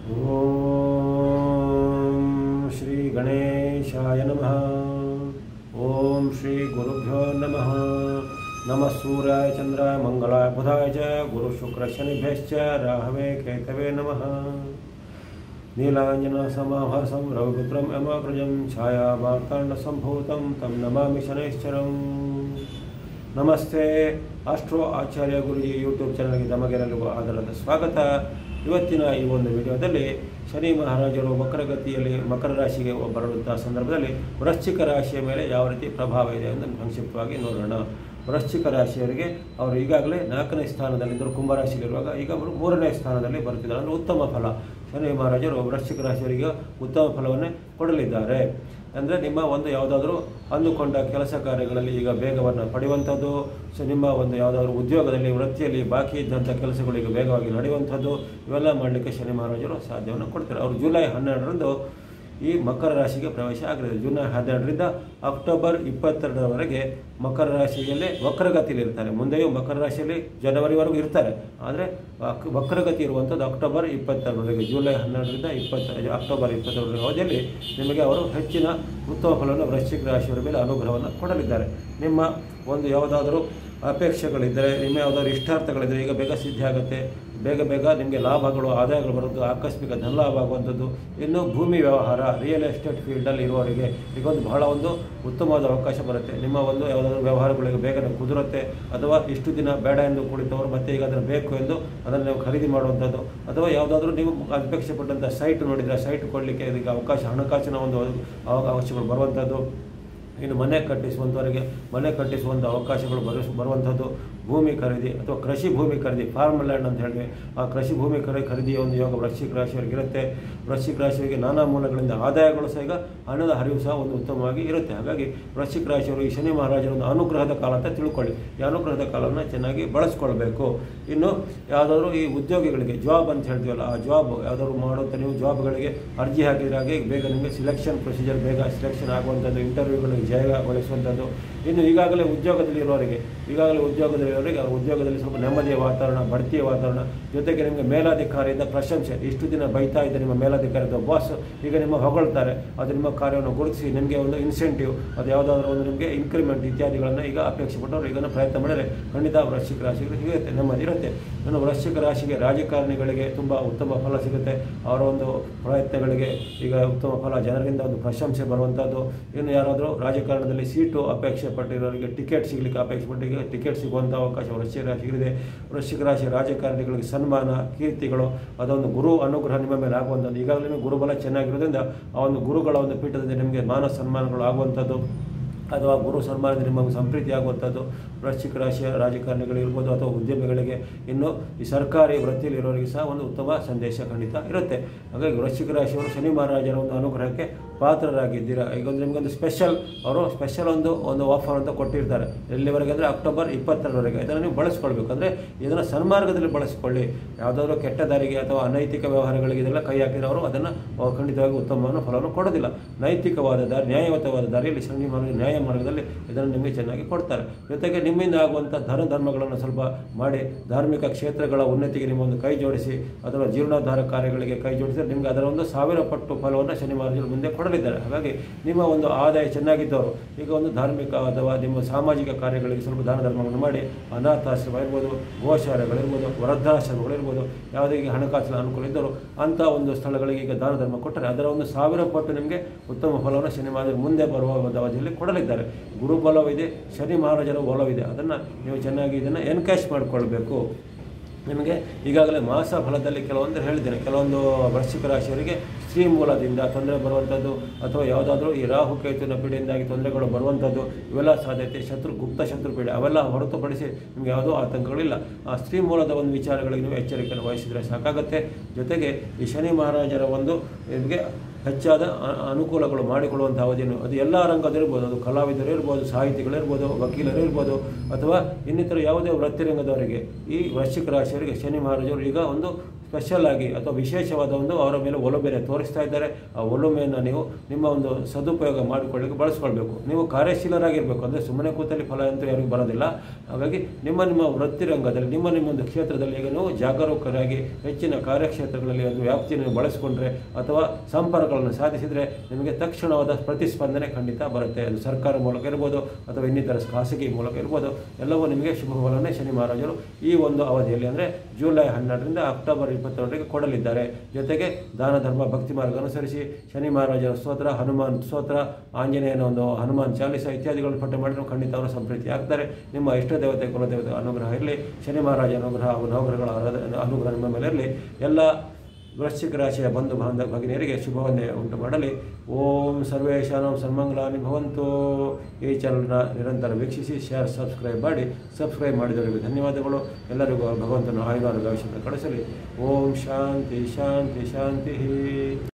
ಓಂ ಶ್ರೀ ಗಣೇಶಾಯ ನಮಃ ಓಂ ಶ್ರೀ ಗುರುಭ್ಯೋ ನಮಃ ನಮಃ ಸೂರ್ಯಾಯ ಚಂದ್ರಾಯ ಮಂಗಳಾಯ ಬುಧಾಯ ಚ ಗುರು ಶುಕ್ರ ಶನಿಭ್ಯಶ್ಚ ರಾಹವೇ ಕೇತವೇ ನಮಃ ನೀಲಾಂಜನ ಸಮಾಭಾಸಂ ರವಿಪುತ್ರಂ ಯಮಾಗ್ರಜಂ ಛಾಯಾಮಾರ್ತಾಂಡ ಸಂಭೂತಂ ತಂ ನಮಾಮಿ ಶನೈಶ್ಚರಂ ನಮಸ್ತೆ ಆಸ್ಟ್ರೋ ಆಚಾರ್ಯ ಗುರುಜಿ ಯೂಟ್ಯೂಬ್ ಚಾನಲ್ಗೆ ತಮಗೆಲ್ಲರಿಗೂ ಆಧಾರದ ಸ್ವಾಗತ ಇವತ್ತಿನ ಈ ಒಂದು ವಿಡಿಯೋದಲ್ಲಿ ಶನಿ ಮಹಾರಾಜರು ಮಕರಗತಿಯಲ್ಲಿ ಮಕರ ರಾಶಿಗೆ ಬರುವಂತಹ ಸಂದರ್ಭದಲ್ಲಿ ವೃಶ್ಚಿಕ ರಾಶಿಯ ಮೇಲೆ ಯಾವ ರೀತಿ ಪ್ರಭಾವ ಇದೆ ಎಂದು ಸಂಕ್ಷಿಪ್ತವಾಗಿ ನೋಡೋಣ ವೃಶ್ಚಿಕ ರಾಶಿಯವರಿಗೆ ಅವರು ಈಗಾಗಲೇ ನಾಲ್ಕನೇ ಸ್ಥಾನದಲ್ಲಿದ್ದರು ಕುಂಭರಾಶಿಯಲ್ಲಿರುವಾಗ ಈಗ ಅವರು ಮೂರನೇ ಸ್ಥಾನದಲ್ಲಿ ಬರುತ್ತಿದ್ದಾರೆ ಅಂದರೆ ಉತ್ತಮ ಫಲ ಶನಿ ಮಹಾರಾಜರು ವೃಶ್ಚಿಕ ರಾಶಿಯವರಿಗೆ ಉತ್ತಮ ಫಲವನ್ನೇ ಕೊಡಲಿದ್ದಾರೆ ಅಂದರೆ ನಿಮ್ಮ ಒಂದು ಯಾವುದಾದ್ರೂ ಅಂದುಕೊಂಡ ಕೆಲಸ ಕಾರ್ಯಗಳಲ್ಲಿ ಈಗ ಬೇಗವನ್ನು ಪಡೆಯುವಂಥದ್ದು ಸೊ ನಿಮ್ಮ ಒಂದು ಯಾವುದಾದ್ರೂ ಉದ್ಯೋಗದಲ್ಲಿ ವೃತ್ತಿಯಲ್ಲಿ ಬಾಕಿ ಇದ್ದಂಥ ಕೆಲಸಗಳು ಈಗ ವೇಗವಾಗಿ ನಡೆಯುವಂಥದ್ದು ಇವೆಲ್ಲ ಮಾಡಲಿಕ್ಕೆ ಶನಿ ಮಹಾರಾಜರು ಸಾಧ್ಯವನ್ನು ಕೊಡ್ತಾರೆ ಅವರು ಜುಲೈ ಹನ್ನೆರಡರಂದು ಈ ಮಕರ ರಾಶಿಗೆ ಪ್ರವೇಶ ಆಗಲಿದೆ ಜುಲೈ ಹನ್ನೆರಡರಿಂದ ಅಕ್ಟೋಬರ್ ಇಪ್ಪತ್ತೆರಡರವರೆಗೆ ಮಕರ ರಾಶಿಯಲ್ಲಿ ವಕ್ರಗತಿಯಲ್ಲಿ ಇರ್ತಾರೆ ಮುಂದೆಯೂ ಮಕರ ರಾಶಿಯಲ್ಲಿ ಜನವರಿವರೆಗೂ ಇರ್ತಾರೆ ಆದರೆ ವಕ್- ವಕ್ರಗತಿ ಇರುವಂಥದ್ದು ಅಕ್ಟೋಬರ್ ಇಪ್ಪತ್ತೆರಡರವರೆಗೆ ಜುಲೈ ಹನ್ನೆರಡರಿಂದ ಇಪ್ಪತ್ತ ಅಕ್ಟೋಬರ್ ಇಪ್ಪತ್ತೆರಡರ ಅವಧಿಯಲ್ಲಿ ನಿಮಗೆ ಅವರು ಹೆಚ್ಚಿನ ಉತ್ತಮ ಫಲವನ್ನು ವೃಶ್ಚಿಕ ರಾಶಿಯವರ ಮೇಲೆ ಅನುಗ್ರಹವನ್ನು ಕೊಡಲಿದ್ದಾರೆ ನಿಮ್ಮ ಒಂದು ಯಾವುದಾದರೂ ಅಪೇಕ್ಷೆಗಳಿದ್ದರೆ ನಿಮ್ಮ ಯಾವುದಾದ್ರು ಇಷ್ಟಾರ್ಥಗಳಿದ್ದರೆ ಈಗ ಬೇಗ ಸಿದ್ಧಿ ಆಗುತ್ತೆ ಬೇಗ ಬೇಗ ನಿಮಗೆ ಲಾಭಗಳು ಆದಾಯಗಳು ಬರೋದು ಆಕಸ್ಮಿಕ ಧನಲಾಭ ಆಗುವಂಥದ್ದು ಇನ್ನು ಭೂಮಿ ವ್ಯವಹಾರ ರಿಯಲ್ ಎಸ್ಟೇಟ್ ಫೀಲ್ಡಲ್ಲಿ ಇರುವವರಿಗೆ ಈಗ ಒಂದು ಬಹಳ ಒಂದು ಉತ್ತಮವಾದ ಅವಕಾಶ ಬರುತ್ತೆ ನಿಮ್ಮ ಒಂದು ಯಾವುದಾದ್ರೂ ವ್ಯವಹಾರಗಳಿಗೆ ಬೇಗನೆ ಕುದುರುತ್ತೆ ಅಥವಾ ಇಷ್ಟು ದಿನ ಬೇಡ ಎಂದು ಕುಳಿತವರು ಮತ್ತೆ ಈಗ ಅದನ್ನು ಬೇಕು ಎಂದು ಅದನ್ನು ನೀವು ಖರೀದಿ ಮಾಡುವಂಥದ್ದು ಅಥವಾ ಯಾವುದಾದ್ರೂ ನೀವು ಅಪೇಕ್ಷೆ ಪಟ್ಟಂಥ ಸೈಟ್ ನೋಡಿದರೆ ಸೈಟ್ ಕೊಡಲಿಕ್ಕೆ ಇದಕ್ಕೆ ಅವಕಾಶ ಹಣಕಾಸಿನ ಒಂದು ಅವ- ಅವಶ್ಯಕಗಳು ಬರುವಂಥದ್ದು ಇನ್ನು ಮನೆ ಕಟ್ಟಿಸುವಂಥವರಿಗೆ ಮನೆ ಕಟ್ಟಿಸುವಂಥ ಅವಕಾಶಗಳು ಬರು ಬರುವಂಥದ್ದು ಭೂಮಿ ಖರೀದಿ ಅಥವಾ ಕೃಷಿ ಭೂಮಿ ಖರೀದಿ ಫಾರ್ಮ್ ಲ್ಯಾಂಡ್ ಅಂತ ಹೇಳಿದ್ವಿ ಆ ಕೃಷಿ ಭೂಮಿ ಖರೀದಿ ಖರೀದಿಯ ಒಂದು ಯೋಗ ವೃಶ್ಚಿಕ ರಾಶಿಯವರಿಗೆ ಇರುತ್ತೆ ವೃಶ್ಚಿಕ ರಾಶಿಯವರಿಗೆ ನಾನಾ ಮೂಲಗಳಿಂದ ಆದಾಯಗಳು ಸಹ ಈಗ ಹಣದ ಹರಿವು ಸಹ ಒಂದು ಉತ್ತಮವಾಗಿ ಇರುತ್ತೆ ಹಾಗಾಗಿ ವೃಶ್ಚಿಕ ರಾಶಿಯವರು ಈ ಶನಿ ಮಹಾರಾಜರ ಒಂದು ಅನುಗ್ರಹದ ಕಾಲ ಅಂತ ತಿಳ್ಕೊಳ್ಳಿ ಈ ಅನುಗ್ರಹದ ಕಾಲವನ್ನು ಚೆನ್ನಾಗಿ ಬಳಸ್ಕೊಳ್ಬೇಕು ಇನ್ನು ಯಾವುದಾದ್ರೂ ಈ ಉದ್ಯೋಗಿಗಳಿಗೆ ಜಾಬ್ ಅಂತ ಹೇಳ್ತೀವಲ್ಲ ಆ ಜಾಬ್ ಯಾವುದಾದ್ರು ಮಾಡುವಂಥ ನೀವು ಜಾಬ್ಗಳಿಗೆ ಅರ್ಜಿ ಹಾಕಿದ್ರಾಗೆ ಬೇಗ ನಿಮಗೆ ಸಿಲೆಕ್ಷನ್ ಪ್ರೊಸೀಜರ್ ಬೇಗ ಸಿಲೆಕ್ಷನ್ ಆಗುವಂಥದ್ದು ಇಂಟರ್ವ್ಯೂಗಳಿಗೆ ಜಯಗೊಳಿಸುವಂಥದ್ದು ಇನ್ನು ಈಗಾಗಲೇ ಉದ್ಯೋಗದಲ್ಲಿ ಇರೋರಿಗೆ ಈಗಾಗಲೇ ಉದ್ಯೋಗದಲ್ಲಿ ಇರೋರಿಗೆ ಅವ್ರ ಉದ್ಯೋಗದಲ್ಲಿ ಸ್ವಲ್ಪ ನೆಮ್ಮದಿಯ ವಾತಾವರಣ ಬಡ್ತಿಯ ವಾತಾವರಣ ಜೊತೆಗೆ ನಿಮಗೆ ಮೇಲಾಧಿಕಾರಿಯಿಂದ ಪ್ರಶಂಸೆ ಇಷ್ಟು ದಿನ ಬೈತಾ ಇದ್ದ ನಿಮ್ಮ ಮೇಲಾಧಿಕಾರಿದ ಬಾಸ್ ಈಗ ನಿಮ್ಮ ಹೊಗಳ್ತಾರೆ ಅದು ನಿಮ್ಮ ಕಾರ್ಯವನ್ನು ಗುರುತಿಸಿ ನಿಮಗೆ ಒಂದು ಇನ್ಸೆಂಟಿವ್ ಅದು ಯಾವುದಾದ್ರೂ ಒಂದು ನಿಮಗೆ ಇನ್ಕ್ರಿಮೆಂಟ್ ಇತ್ಯಾದಿಗಳನ್ನು ಈಗ ಅಪೇಕ್ಷೆ ಪಟ್ಟವರು ಈಗ ಪ್ರಯತ್ನ ಮಾಡಿದರೆ ಖಂಡಿತ ವೃಶ್ಚಿಕ ರಾಶಿಗೆ ಸಿಗುತ್ತೆ ನೆಮ್ಮದಿ ಇರುತ್ತೆ ಇನ್ನು ವೃಶ್ಚಿಕ ರಾಶಿಗೆ ರಾಜಕಾರಣಿಗಳಿಗೆ ತುಂಬ ಉತ್ತಮ ಫಲ ಸಿಗುತ್ತೆ ಅವರ ಒಂದು ಪ್ರಯತ್ನಗಳಿಗೆ ಈಗ ಉತ್ತಮ ಫಲ ಜನರಿಂದ ಒಂದು ಪ್ರಶಂಸೆ ಬರುವಂಥದ್ದು ಇನ್ನು ಯಾರಾದರೂ ರಾಜಕಾರಣದಲ್ಲಿ ಸೀಟು ಅಪೇಕ್ಷೆ ಪಟ್ಟಿರೋರಿಗೆ ಟಿಕೆಟ್ ಸಿಗಲಿಕ್ಕೆ ಅಪೇಕ್ಷೆ ಪಟ್ಟಿಗೆ ಟಿಕೆಟ್ ಸಿಗುವಂಥ ಅವಕಾಶ ವೃಶ್ಚಿಕ ರಾಶಿಗಿದೆ ವೃಶ್ಚಿಕ ರಾಶಿ ರಾಜಕಾರಣಿಗಳಿಗೆ ಸನ್ಮಾನ ಕೀರ್ತಿಗಳು ಅದೊಂದು ಗುರು ಅನುಗ್ರಹ ನಿಮ್ಮ ಮೇಲೆ ಆಗುವಂಥದ್ದು ಈಗಾಗಲೇ ನಿಮಗೆ ಗುರುಬಲ ಚೆನ್ನಾಗಿರೋದ್ರಿಂದ ಆ ಒಂದು ಗುರುಗಳ ಒಂದು ಪೀಠದಿಂದ ನಿಮಗೆ ಮಾನ ಸನ್ಮಾನಗಳು ಆಗುವಂಥದ್ದು ಅಥವಾ ಗುರು ಸನ್ಮಾನದಿಂದ ನಿಮಗೆ ಸಂಪ್ರೀತಿ ಆಗುವಂಥದ್ದು ವೃಶ್ಚಿಕ ರಾಶಿಯ ರಾಜಕಾರಣಿಗಳಿರ್ಬೋದು ಅಥವಾ ಉದ್ಯಮಿಗಳಿಗೆ ಇನ್ನು ಈ ಸರ್ಕಾರಿ ವೃತ್ತಿಯಲ್ಲಿರೋರಿಗೆ ಸಹ ಒಂದು ಉತ್ತಮ ಸಂದೇಶ ಖಂಡಿತ ಇರುತ್ತೆ ಹಾಗಾಗಿ ವೃಶ್ಚಿಕ ರಾಶಿಯವರು ಶನಿ ಮಹಾರಾಜರ ಒಂದು ಅನುಗ್ರಹಕ್ಕೆ ಪಾತ್ರರಾಗಿದ್ದೀರಾ ಈಗ ಒಂದು ನಿಮಗೊಂದು ಸ್ಪೆಷಲ್ ಅವರು ಸ್ಪೆಷಲ್ ಒಂದು ಒಂದು ಆಫರ್ ಅಂತ ಕೊಟ್ಟಿರ್ತಾರೆ ಎಲ್ಲಿವರೆಗೆ ಅಂದರೆ ಅಕ್ಟೋಬರ್ ಇಪ್ಪತ್ತೆರಡರವರೆಗೆ ಇದನ್ನು ನೀವು ಬಳಸ್ಕೊಳ್ಬೇಕು ಅಂದರೆ ಇದನ್ನು ಸನ್ಮಾರ್ಗದಲ್ಲಿ ಬಳಸ್ಕೊಳ್ಳಿ ಯಾವುದಾದ್ರೂ ಕೆಟ್ಟ ದಾರಿಗೆ ಅಥವಾ ಅನೈತಿಕ ವ್ಯವಹಾರಗಳಿಗೆ ಇದೆಲ್ಲ ಕೈ ಹಾಕಿದ್ರೆ ಅವರು ಅದನ್ನು ಅವ್ರು ಖಂಡಿತವಾಗಿ ಉತ್ತಮವನ್ನು ಫಲವನ್ನು ಕೊಡೋದಿಲ್ಲ ನೈತಿಕವಾದ ದಾರಿ ನ್ಯಾಯಯುತವಾದ ದಾರಿಯಲ್ಲಿ ಶನಿ ಮಹಾರಾಜ ನ್ಯಾಯ ಮಾರ್ಗದಲ್ಲಿ ಇದನ್ನು ನಿಮಗೆ ಚೆನ್ನಾಗಿ ಕೊಡ್ತಾರೆ ಜೊತೆಗೆ ನಿಮ್ಮಿಂದ ಆಗುವಂಥ ಧನ ಧರ್ಮಗಳನ್ನು ಸ್ವಲ್ಪ ಮಾಡಿ ಧಾರ್ಮಿಕ ಕ್ಷೇತ್ರಗಳ ಉನ್ನತಿಗೆ ನಿಮ್ಮ ಒಂದು ಕೈ ಜೋಡಿಸಿ ಅಥವಾ ಜೀರ್ಣೋದ್ಧಾರ ಕಾರ್ಯಗಳಿಗೆ ಕೈ ಜೋಡಿಸಿದ್ರೆ ನಿಮಗೆ ಅದರ ಒಂದು ಸಾವಿರ ಪಟ್ಟು ಫಲವನ್ನು ಶನಿ ಮಹಾರಾಜರು ಮುಂದೆ ಕೊಡಲಿದ್ದಾರೆ ಹಾಗಾಗಿ ನಿಮ್ಮ ಒಂದು ಆದಾಯ ಚೆನ್ನಾಗಿದ್ದವರು ಈಗ ಒಂದು ಧಾರ್ಮಿಕ ಅಥವಾ ನಿಮ್ಮ ಸಾಮಾಜಿಕ ಕಾರ್ಯಗಳಿಗೆ ಸ್ವಲ್ಪ ದಾನ ಧರ್ಮವನ್ನು ಮಾಡಿ ಅನಾಥಾಶ್ರಮ ಇರ್ಬೋದು ಗೋಶಾಲೆಗಳಿರ್ಬೋದು ವೃದ್ಧಾಶ್ರಮಗಳಿರ್ಬೋದು ಯಾವುದೇ ಈಗ ಹಣಕಾಸಿನ ಅನುಕೂಲ ಇದ್ದರೂ ಅಂಥ ಒಂದು ಸ್ಥಳಗಳಿಗೆ ಈಗ ದಾನ ಧರ್ಮ ಕೊಟ್ಟರೆ ಅದರ ಒಂದು ಸಾವಿರ ಪಟ್ಟು ನಿಮಗೆ ಉತ್ತಮ ಫಲವನ್ನು ಶನಿ ಮಹಾರಾಜರು ಮುಂದೆ ಬರುವ ಒಂದು ಅವಧಿಯಲ್ಲಿ ಕೊಡಲಿದ್ದಾರೆ ಗುರು ಬಲವಿದೆ ಶನಿ ಮಹಾರಾಜರ ಒಲವಿದೆ ಅದನ್ನು ನೀವು ಚೆನ್ನಾಗಿ ಇದನ್ನು ಎನ್ಕ್ಯಾಶ್ ಮಾಡಿಕೊಳ್ಬೇಕು ನಿಮಗೆ ಈಗಾಗಲೇ ಮಾಸ ಫಲದಲ್ಲಿ ಕೆಲವೊಂದು ಹೇಳಿದ್ದೇನೆ ಕೆಲವೊಂದು ವೃಶ್ಚಿಕ ರಾಶಿಯವರಿಗೆ ಸ್ತ್ರೀ ಮೂಲದಿಂದ ತೊಂದರೆ ಬರುವಂಥದ್ದು ಅಥವಾ ಯಾವುದಾದ್ರೂ ಈ ರಾಹು ಕೇತುವಿನ ಪೀಡೆಯಿಂದಾಗಿ ತೊಂದರೆಗಳು ಬರುವಂಥದ್ದು ಇವೆಲ್ಲ ಸಾಧ್ಯತೆ ಶತ್ರು ಗುಪ್ತ ಶತ್ರು ಪೀಡೆ ಅವೆಲ್ಲ ಹೊರತುಪಡಿಸಿ ನಿಮಗೆ ಯಾವುದೋ ಆತಂಕಗಳಿಲ್ಲ ಆ ಸ್ತ್ರೀ ಮೂಲದ ಒಂದು ವಿಚಾರಗಳಿಗೆ ನೀವು ಎಚ್ಚರಿಕೆಯನ್ನು ವಹಿಸಿದರೆ ಸಾಕಾಗುತ್ತೆ ಜೊತೆಗೆ ಈ ಶನಿ ಮಹಾರಾಜರ ಒಂದು ನಿಮಗೆ ಹೆಚ್ಚಾದ ಅ- ಅನುಕೂಲಗಳು ಮಾಡಿಕೊಳ್ಳುವಂಥ ಅವಧಿಯನ್ನು ಅದು ಎಲ್ಲ ರಂಗದಲ್ಲಿರ್ಬೋದು ಅದು ಕಲಾವಿದರು ಇರ್ಬೋದು ಸಾಹಿತಿಗಳಿರ್ಬೋದು ವಕೀಲರು ಇರ್ಬೋದು ಅಥವಾ ಇನ್ನಿತರ ಯಾವುದೇ ವೃತ್ತಿರಂಗದವರಿಗೆ ಈ ವೃಶ್ಚಿಕ ರಾಶಿಯವರಿಗೆ ಶನಿ ಮಹಾರಾಜರು ಈಗ ಒಂದು ಸ್ಪೆಷಲ್ ಆಗಿ ಅಥವಾ ವಿಶೇಷವಾದ ಒಂದು ಅವರ ಮೇಲೆ ಒಲುಮೆನೆ ತೋರಿಸ್ತಾ ಇದ್ದಾರೆ ಆ ಒಲುಮೆಯನ್ನು ನೀವು ನಿಮ್ಮ ಒಂದು ಸದುಪಯೋಗ ಮಾಡಿಕೊಳ್ಳಿಕ್ಕೆ ಬಳಸ್ಕೊಳ್ಬೇಕು ನೀವು ಕಾರ್ಯಶೀಲರಾಗಿರಬೇಕು ಅಂದರೆ ಸುಮ್ಮನೆ ಕೂತಲ್ಲಿ ಫಲ ಅಂತೂ ಯಾರಿಗೂ ಬರೋದಿಲ್ಲ ಹಾಗಾಗಿ ನಿಮ್ಮ ನಿಮ್ಮ ವೃತ್ತಿ ರಂಗದಲ್ಲಿ ನಿಮ್ಮ ನಿಮ್ಮ ಒಂದು ಕ್ಷೇತ್ರದಲ್ಲಿ ಈಗ ನೀವು ಜಾಗರೂಕರಾಗಿ ಹೆಚ್ಚಿನ ಕಾರ್ಯಕ್ಷೇತ್ರಗಳಲ್ಲಿ ಒಂದು ವ್ಯಾಪ್ತಿಯನ್ನು ಬಳಸಿಕೊಂಡ್ರೆ ಅಥವಾ ಸಂಪರ್ಕಗಳನ್ನು ಸಾಧಿಸಿದರೆ ನಿಮಗೆ ತಕ್ಷಣವಾದ ಪ್ರತಿಸ್ಪಂದನೆ ಖಂಡಿತ ಬರುತ್ತೆ ಅದು ಸರ್ಕಾರ ಮೂಲಕ ಇರ್ಬೋದು ಅಥವಾ ಇನ್ನಿತರ ಖಾಸಗಿ ಮೂಲಕ ಇರ್ಬೋದು ಎಲ್ಲವೂ ನಿಮಗೆ ಶುಭ ಫಲವನ್ನೇ ಶನಿ ಮಹಾರಾಜರು ಈ ಒಂದು ಅವಧಿಯಲ್ಲಿ ಅಂದರೆ ಜುಲೈ ಹನ್ನೆರಡರಿಂದ ಅಕ್ಟೋಬರ್ ಇಪ್ಪತ್ತೇಳರಿಗೆ ಕೊಡಲಿದ್ದಾರೆ ಜೊತೆಗೆ ದಾನ ಧರ್ಮ ಭಕ್ತಿ ಮಾರ್ಗ ಅನುಸರಿಸಿ ಶನಿ ಮಹಾರಾಜರ ಸ್ತೋತ್ರ ಹನುಮಾನ್ ಸ್ತೋತ್ರ ಆಂಜನೇಯನ ಒಂದು ಹನುಮಾನ್ ಚಾಲಿಸ ಇತ್ಯಾದಿಗಳನ್ನು ಪಠ್ಯ ಮಾಡಿದ್ರು ಖಂಡಿತ ಅವರು ಸಂಪ್ರೀತಿ ಆಗ್ತಾರೆ ನಿಮ್ಮ ಇಷ್ಟ ದೇವತೆ ಕುಲದೇವತೆ ಅನುಗ್ರಹ ಇರಲಿ ಶನಿ ಮಹಾರಾಜ ಅನುಗ್ರಹ ನವಗ್ರಹಗಳ ಆರಾಧನೆ ಅನುಗ್ರಹ ನಿಮ್ಮ ಮೇಲೆ ಇರಲಿ ಎಲ್ಲ ವೃಶ್ಚಿಕ ರಾಶಿಯ ಬಂಧು ಬಾಂಧವ ಭಗಿನಿಯರಿಗೆ ಶುಭವನ್ನೇ ಉಂಟು ಮಾಡಲಿ ಓಂ ಸರ್ವೇಶಾನಂ ಸನ್ಮಂಗಲಾನಿ ಭವಂತು ಈ ಚಾನಲ್ನ ನಿರಂತರ ವೀಕ್ಷಿಸಿ ಶೇರ್ ಸಬ್ಸ್ಕ್ರೈಬ್ ಮಾಡಿ ಸಬ್ಸ್ಕ್ರೈಬ್ ಮಾಡಿದವರಿಗೆ ಧನ್ಯವಾದಗಳು ಎಲ್ಲರಿಗೂ ಭಗವಂತನ ಆಯುಧಾರ ಭವಿಷ್ಯವನ್ನು ಕಳಿಸಲಿ ಓಂ ಶಾಂತಿ ಶಾಂತಿ ಶಾಂತಿ